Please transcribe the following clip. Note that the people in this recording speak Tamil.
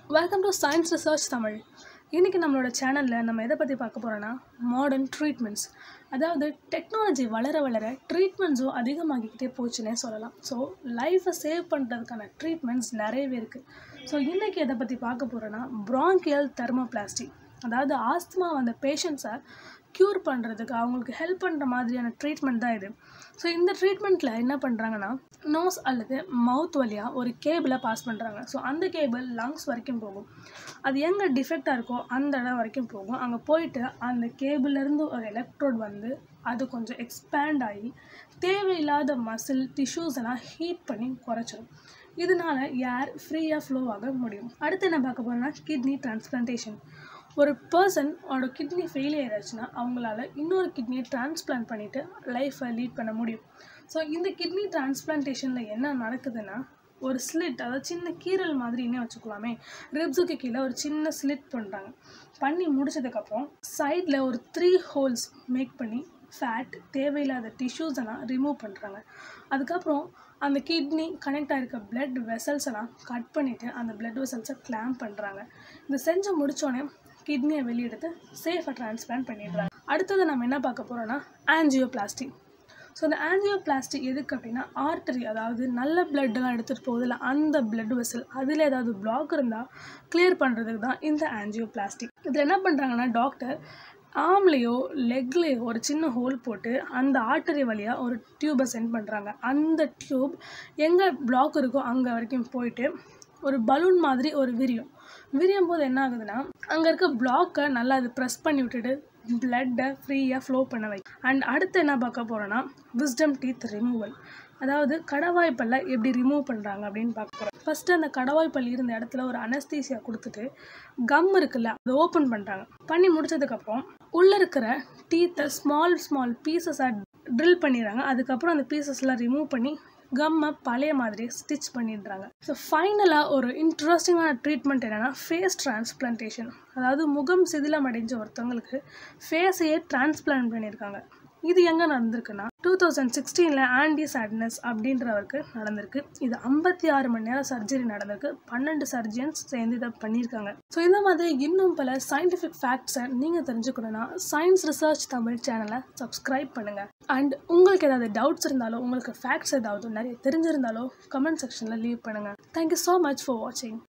welcome to science research Tamil இன்றைக்கி நம்மளோட சேனலில் நம்ம எதை பற்றி பார்க்க போகிறோன்னா மாடர்ன் ட்ரீட்மெண்ட்ஸ் அதாவது டெக்னாலஜி வளர வளர ட்ரீட்மெண்ட்ஸும் அதிகமாகிக்கிட்டே போச்சுன்னே சொல்லலாம் ஸோ லைஃப்பை சேவ் பண்ணுறதுக்கான ட்ரீட்மெண்ட்ஸ் நிறையவே இருக்குது ஸோ இன்றைக்கி எதை பற்றி பார்க்க போகிறோன்னா ப்ராங்கியல் தெர்மோபிளாஸ்டி அதாவது ஆஸ்துமா வந்த பேஷண்ட்ஸை க்யூர் பண்ணுறதுக்கு அவங்களுக்கு ஹெல்ப் பண்ணுற மாதிரியான ட்ரீட்மெண்ட் தான் இது ஸோ இந்த ட்ரீட்மெண்ட்டில் என்ன பண்ணுறாங்கன்னா நோஸ் அல்லது மவுத் வழியாக ஒரு கேபிளை பாஸ் பண்ணுறாங்க ஸோ அந்த கேபிள் லங்ஸ் வரைக்கும் போகும் அது எங்கே டிஃபெக்டாக இருக்கோ அந்த இடம் வரைக்கும் போகும் அங்கே போயிட்டு அந்த கேபிள்லேருந்து ஒரு எலக்ட்ரோட் வந்து அது கொஞ்சம் எக்ஸ்பேண்ட் ஆகி தேவையில்லாத மசில் டிஷ்யூஸ் எல்லாம் ஹீட் பண்ணி குறைச்சிடும் இதனால ஏர் ஃப்ரீயாக ஃப்ளோ ஆக முடியும் அடுத்து என்ன பார்க்க போகிறோம்னா கிட்னி டிரான்ஸ்பிளான்டேஷன் ஒரு பர்சன் அவரோட கிட்னி ஃபெயிலியர் ஆச்சுன்னா அவங்களால இன்னொரு கிட்னியை டிரான்ஸ்பிளான்ட் பண்ணிவிட்டு லைஃப்பை லீட் பண்ண முடியும் ஸோ இந்த கிட்னி டிரான்ஸ்பிளான்டேஷனில் என்ன நடக்குதுன்னா ஒரு ஸ்லிட் அதாவது சின்ன கீரல் மாதிரின்னே வச்சுக்கலாமே ரிப்ஸுக்கு கீழே ஒரு சின்ன ஸ்லிட் பண்ணுறாங்க பண்ணி முடிச்சதுக்கப்புறம் சைடில் ஒரு த்ரீ ஹோல்ஸ் மேக் பண்ணி ஃபேட் தேவையில்லாத டிஷ்யூஸ் எல்லாம் ரிமூவ் பண்ணுறாங்க அதுக்கப்புறம் அந்த கிட்னி கனெக்ட் ஆகிருக்க பிளட் வெசல்ஸ் எல்லாம் கட் பண்ணிவிட்டு அந்த பிளட் வெசல்ஸை கிளாம் பண்ணுறாங்க இது செஞ்சு முடித்தோடனே கிட்னியை வெளியெடுத்து சேஃபாக டிரான்ஸ்பிளான்ட் பண்ணிடுறாங்க அடுத்தது நம்ம என்ன பார்க்க போகிறோன்னா ஆன்ஜியோபிளாஸ்டி ஸோ இந்த ஆன்ஜியோபிளாஸ்டி எதுக்கு அப்படின்னா ஆர்டரி அதாவது நல்ல பிளட்டெல்லாம் எடுத்துகிட்டு போகுதுல அந்த பிளட் வெசல் அதில் ஏதாவது பிளாக் இருந்தால் கிளியர் பண்ணுறதுக்கு தான் இந்த ஆன்ஜியோபிளாஸ்டி இதில் என்ன பண்ணுறாங்கன்னா டாக்டர் ஆம்லேயோ லெக்லேயோ ஒரு சின்ன ஹோல் போட்டு அந்த ஆர்டரி வழியாக ஒரு டியூபை சென்ட் பண்ணுறாங்க அந்த டியூப் எங்கே பிளாக் இருக்கோ அங்கே வரைக்கும் போயிட்டு ஒரு பலூன் மாதிரி ஒரு விரியும் விரியும் போது என்ன ஆகுதுன்னா அங்கே இருக்க பிளாக்கை நல்லா அது ப்ரெஸ் பண்ணி விட்டுட்டு பிளட்டை ஃப்ரீயாக ஃப்ளோ பண்ண வை அண்ட் அடுத்து என்ன பார்க்க போகிறோன்னா விஸ்டம் டீத் ரிமூவல் அதாவது கடவாய்ப்பல்ல எப்படி ரிமூவ் பண்ணுறாங்க அப்படின்னு பார்க்க போகிறோம் ஃபஸ்ட்டு அந்த கடவாய்ப்பல் இருந்த இடத்துல ஒரு அனஸ்தீசியா கொடுத்துட்டு கம் இருக்குல்ல அதை ஓப்பன் பண்ணுறாங்க பண்ணி முடிச்சதுக்கப்புறம் உள்ளே இருக்கிற டீத்தை ஸ்மால் ஸ்மால் பீசஸாக ட்ரில் பண்ணிடுறாங்க அதுக்கப்புறம் அந்த பீசஸ்லாம் ரிமூவ் பண்ணி கம்மை பழைய மாதிரி ஸ்டிச் பண்ணிடுறாங்க ஸோ ஃபைனலாக ஒரு இன்ட்ரெஸ்டிங்கான ட்ரீட்மெண்ட் என்னென்னா ஃபேஸ் டிரான்ஸ்பிளான்டேஷன் அதாவது முகம் சிதிலம் அடைஞ்ச ஒருத்தவங்களுக்கு ஃபேஸையே டிரான்ஸ்பிளான்ட் பண்ணியிருக்காங்க இது எங்கே நடந்திருக்குன்னா டூ தௌசண்ட் சிக்ஸ்டீனில் ஆண்டி சாட்னஸ் அப்படின்றவருக்கு நடந்திருக்கு இது ஐம்பத்தி ஆறு மணி நேரம் சர்ஜரி நடந்திருக்கு பன்னெண்டு சர்ஜன்ஸ் சேர்ந்து இதை பண்ணியிருக்காங்க ஸோ இந்த மாதிரி இன்னும் பல சயின்டிஃபிக் ஃபேக்ட்ஸை நீங்கள் தெரிஞ்சுக்கணுன்னா சயின்ஸ் ரிசர்ச் தமிழ் சேனலை சப்ஸ்கிரைப் பண்ணுங்கள் அண்ட் உங்களுக்கு ஏதாவது டவுட்ஸ் இருந்தாலோ உங்களுக்கு ஃபேக்ட்ஸ் ஏதாவது நிறைய தெரிஞ்சிருந்தாலோ கமெண்ட் செக்ஷனில் லீவ் பண்ணுங்கள் தேங்க்யூ ஸோ மச் ஃபார் வாட்சிங்